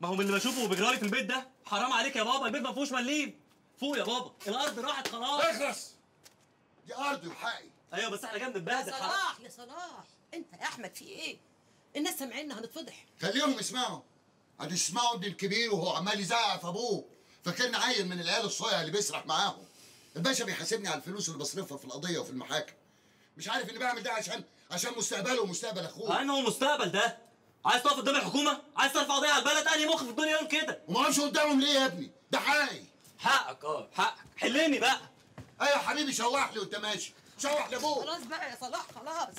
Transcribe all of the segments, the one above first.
ما هو من اللي بشوفه وبيجرالي في البيت ده حرام عليك يا بابا البيت ما فيهوش مليم فوق يا بابا الارض راحت خلاص اخلص دي ارضي وحقي ايوه بس احنا جاي يا نتبهدل حرام صلاح يا صلاح انت يا احمد في ايه الناس سامعيننا هنتفضح خليهم يسمعوا هتسمعوا ابني الكبير وهو عمال يزعق في ابوه فاكرني عيل من العيال الصايع اللي بيسرح معاهم الباشا بيحاسبني على الفلوس اللي بصرفها في القضيه وفي المحاكم مش عارف اني بعمل ده عشان عشان مستقبله ومستقبل اخوه انه مستقبل ده عايز تقف قدام الحكومه عايز ترفع قضيه على البلد انهي مخ في الدنيا يقول كده وما اقفش قدامهم ليه يا ابني ده حقي حقك اه حقك حلني بقى ايوه يا حبيبي شوح لي وانت ماشي شوح لابوك خلاص بقى يا صلاح خلاص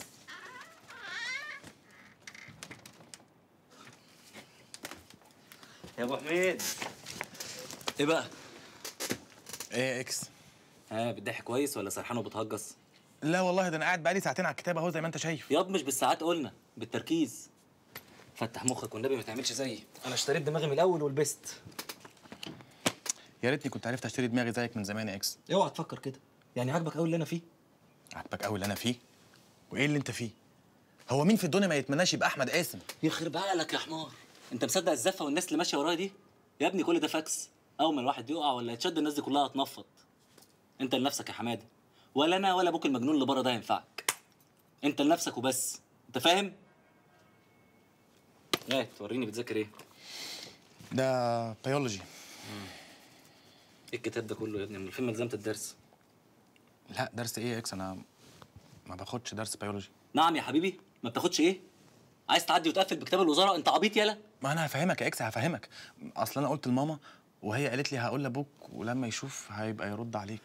يا ابو حميد ايه بقى ايه يا اكس ها بتضحك كويس ولا سرحان وبتهجص لا والله ده انا قاعد بقالي ساعتين على الكتاب اهو زي ما انت شايف ياض مش بالساعات قلنا بالتركيز فتح مخك والنبي ما تعملش زيي انا اشتريت دماغي من الاول ولبست يا ريتني كنت عرفت اشتري دماغي زيك من زمان يا اكس اوعى تفكر كده يعني عاجبك قوي اللي انا فيه عاجبك قوي اللي انا فيه وايه اللي انت فيه هو مين في الدنيا ما يتمناش يبقى احمد قاسم يخرب عقلك يا حمار انت مصدق الزفه والناس اللي ماشيه ورايا دي يا ابني كل ده فاكس اول ما الواحد يقع ولا يتشد الناس دي كلها هتنفض انت لنفسك يا حماده ولا انا ولا ابوك المجنون اللي بره ده ينفعك انت لنفسك وبس انت فاهم ايه توريني بتذاكر ايه ده بيولوجي ايه الكتاب ده كله يا ابني من الفيلم الزمت الدرس لا درس ايه يا اكس انا ما باخدش درس بيولوجي نعم يا حبيبي ما بتاخدش ايه عايز تعدي وتقفل بكتاب الوزاره انت عبيط يالا ما انا هفهمك يا اكس هفهمك اصل انا قلت لماما وهي قالت لي هقول لابوك ولما يشوف هيبقى يرد عليك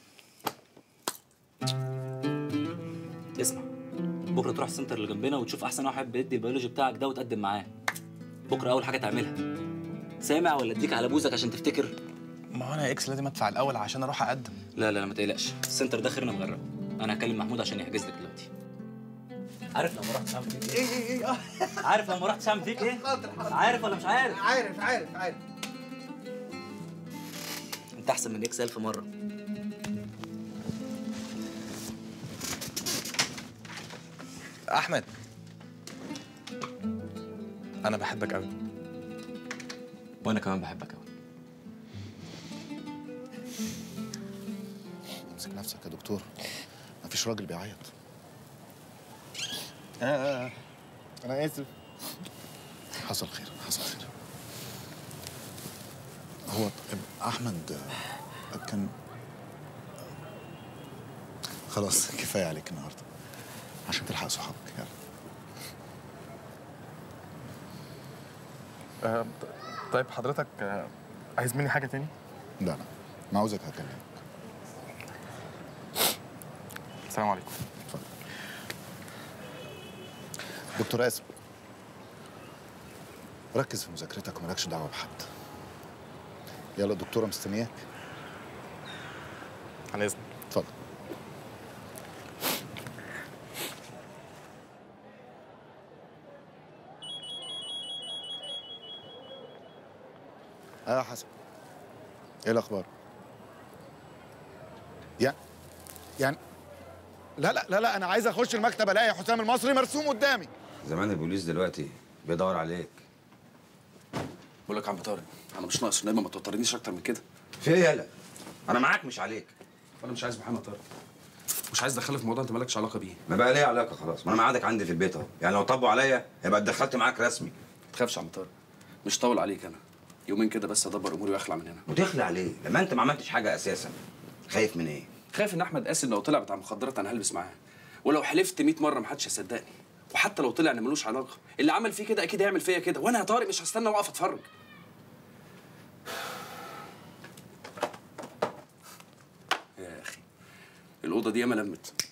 اسمع بكره تروح السنتر اللي جنبنا وتشوف احسن واحد بيدي البيولوجي بتاعك ده وتقدم معاه بكره اول حاجه تعملها سامع ولا اديك على بوزك عشان تفتكر ما هو انا يا اكس لازم ادفع الاول عشان اروح اقدم لا لا لا ما تقلقش السنتر ده خيرنا مغرب انا هكلم محمود عشان يحجز لك دلوقتي عارف لما رحت اعمل فيك ايه ايه ايه اه عارف لما رحت اعمل فيك ايه عارف ولا مش عارف عارف عارف عارف انت احسن من اكس الف مره احمد انا بحبك قوي وانا كمان بحبك قوي امسك نفسك يا دكتور مفيش راجل بيعيط اه اه انا اسف حصل خير حصل خير هو احمد آه، كان خلاص كفايه عليك النهارده عشان تلحق صحابك يلا آه طيب حضرتك آه عايز مني حاجه تاني لا لا ما عاوزك هكلمك السلام عليكم اتفضل دكتور اسم ركز في مذاكرتك ومالكش دعوه بحد يلا الدكتوره مستنياك على اذنك اتفضل اه يا حسن ايه الاخبار يعني يعني لا لا لا لا انا عايز اخش المكتب الاقي حسام المصري مرسوم قدامي زمان البوليس دلوقتي بيدور عليك بقول لك يا عم طارق انا مش ناقص نايمه ما توترنيش اكتر من كده في ايه يالا انا معاك مش عليك وانا مش عايز محمد طارق مش عايز ادخلك في موضوع انت مالكش علاقه بيه ما بقى ليه علاقه خلاص ما انا معادك عندي في البيت اهو يعني لو طبوا عليا يبقى اتدخلت معاك رسمي ما تخافش يا عم طارق مش طول عليك انا يومين كده بس ادبر اموري واخلع من هنا وتخلع ليه لما انت ما عملتش حاجه اساسا خايف من ايه خايف ان احمد قاسم لو طلع بتاع مخدرات انا هلبس معاه ولو حلفت 100 مره محدش هيصدقني وحتى لو طلع ان ملوش علاقه اللي عمل فيه كده اكيد هيعمل فيا كده وانا يا طارق مش هستنى واقف اتفرج يا اخي الاوضه دي ياما لمت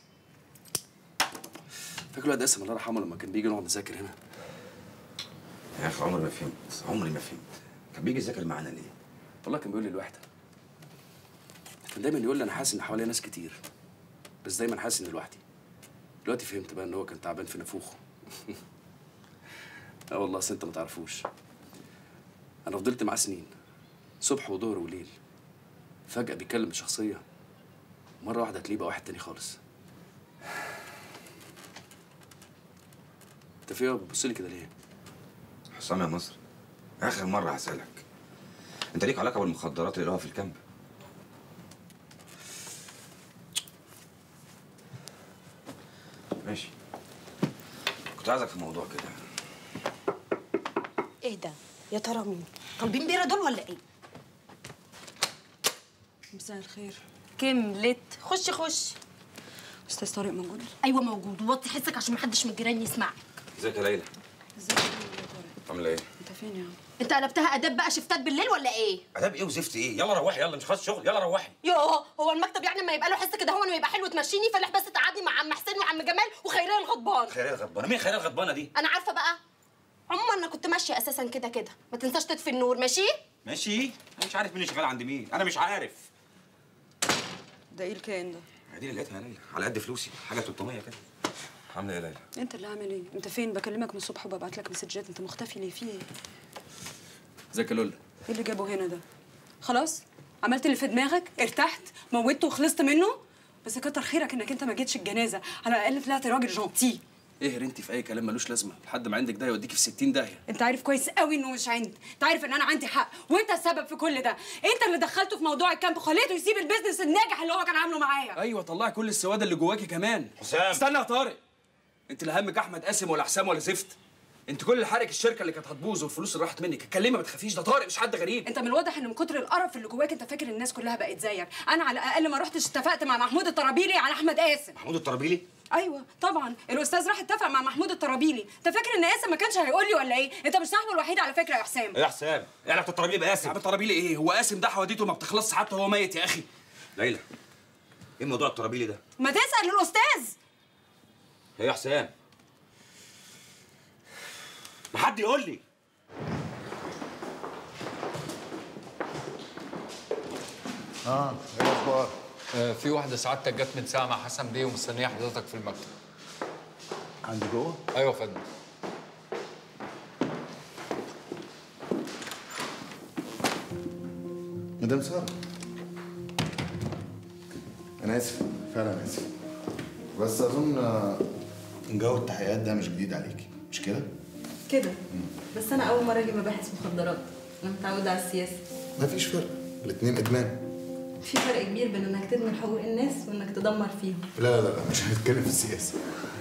فاكر الواد قاسم الله يرحمه لما كان بيجي نقعد نذاكر هنا يا اخي عمري ما فهمت عمري ما فهمت كان بيجي يذاكر معانا ليه والله كان بيقول لي الوحده كان دايما يقول لي انا حاسس ان حواليا ناس كتير بس دايما حاسس اني لوحدي دلوقتي فهمت بقى ان هو كان تعبان في نافوخه اه والله أصل انت ما تعرفوش انا فضلت معاه سنين صبح وظهر وليل فجاه بيكلم بشخصيه مره واحده تلاقيه بقى واحد تاني خالص انت في ايه بتبص لي كده ليه حسام يا مصر اخر مره هسالك انت ليك علاقه بالمخدرات اللي لقوها في الكامب ماشي كنت عايزك في موضوع كده ايه ده يا ترى مين طالبين بيره دول ولا ايه مساء الخير كملت خش خش استاذ طارق موجود ايوه موجود وطي حسك عشان محدش من الجيران يسمعك ازيك يا ليلى ازيك يا طارق عامله ايه انت فين يا عم انت قلبتها اداب بقى شفتات بالليل ولا ايه اداب ايه وزفت ايه يلا روحي يلا مش خلاص شغل يلا روحي يوه هو المكتب يعني لما يبقى له حس كده هو انه يبقى حلو تمشيني فالح بس تقعدني مع عم حسين وعم جمال وخيريه الغضبان خيريه الغضبانه مين خيريه الغضبانه دي انا عارفه بقى عموما انا كنت ماشيه اساسا كده كده ما تنساش تطفي النور ماشي ماشي انا مش عارف مين اللي شغال عند مين انا مش عارف ده ايه الكائن ده دي اللي لقيتها يا ليلى على قد فلوسي حاجه 300 كده عامله ايه يا ليلى انت اللي عامل ايه انت فين بكلمك من الصبح وببعت لك مسجات انت مختفي ليه في ايه ازيك يا لولا ايه اللي جابه هنا ده خلاص عملت اللي في دماغك ارتحت موتته وخلصت منه بس كتر خيرك انك انت ما جيتش الجنازه على الاقل طلعت راجل جونتي ايه انت في اي كلام ملوش لازمه لحد ما عندك ده يوديكي في 60 داهيه انت عارف كويس قوي انه مش عندي انت عارف ان انا عندي حق وانت السبب في كل ده انت اللي دخلته في موضوع الكامب وخليته يسيب البيزنس الناجح اللي هو كان عامله معايا ايوه طلعي كل السواد اللي جواكي كمان حسام. استنى يا طارق انت لا همك احمد قاسم ولا حسام ولا زفت انت كل اللي حرق الشركه اللي كانت هتبوظ والفلوس اللي راحت منك اتكلمي ما تخافيش ده طارق مش حد غريب انت من الواضح ان من كتر القرف اللي جواك انت فاكر الناس كلها بقت زيك انا على الاقل ما رحتش اتفقت مع محمود الطرابيلي على احمد قاسم محمود الطرابيلي ايوه طبعا الاستاذ راح اتفق مع محمود الطرابيلي انت فاكر ان قاسم ما كانش هيقول لي ولا ايه انت مش صاحبه الوحيد على فكره يا حسام ايه يا حسام ايه علاقه الطرابيلي بقاسم عم الطرابيلي ايه هو قاسم ده حواديته ما بتخلصش حتى وهو ميت يا اخي ليلى ايه موضوع الطرابيلي ده ما تسال الاستاذ ايه يا حسام ما حد يقول لي اه ايه الاخبار؟ آه، في واحدة سعادتك جت من ساعة مع حسن بيه ومستنية حضرتك في المكتب. عندي جوه؟ أيوة يا فندم. مدام ساره انا اسف فعلا اسف بس اظن آه، جو التحقيقات ده مش جديد عليكي مش كده؟ كده بس انا اول مره اجي مباحث مخدرات انا متعوده على السياسه مفيش فرق الاتنين ادمان في فرق كبير بين انك تدمن حقوق الناس وانك تدمر فيهم لا لا لا لا، مش هنتكلم في السياسه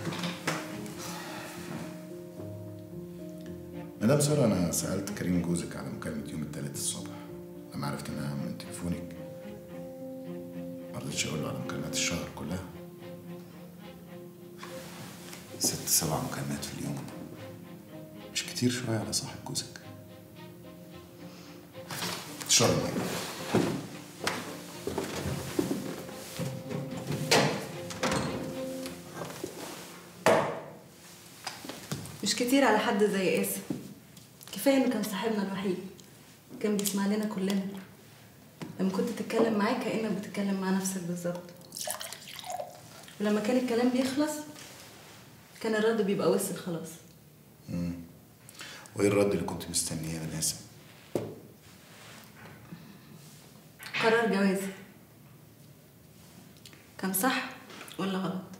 مدام ساره انا سالت كريم جوزك على مكالمه يوم الثلاث الصبح لما عرفت انها من تليفونك ما رضيتش اقول له على مكالمات الشهر كلها ست سبع مكالمات في اليوم مش كتير شويه على صاحب جوزك تشرب ميه مش كتير على حد زي قاسم كفايه انه كان صاحبنا الوحيد كان بيسمع لنا كلنا لما كنت تتكلم معاه كانك بتتكلم مع نفسك بالظبط ولما كان الكلام بيخلص كان الرد بيبقى وصل خلاص وايه الرد اللي كنت مستنيه من قاسم قرار جوازي كان صح ولا غلط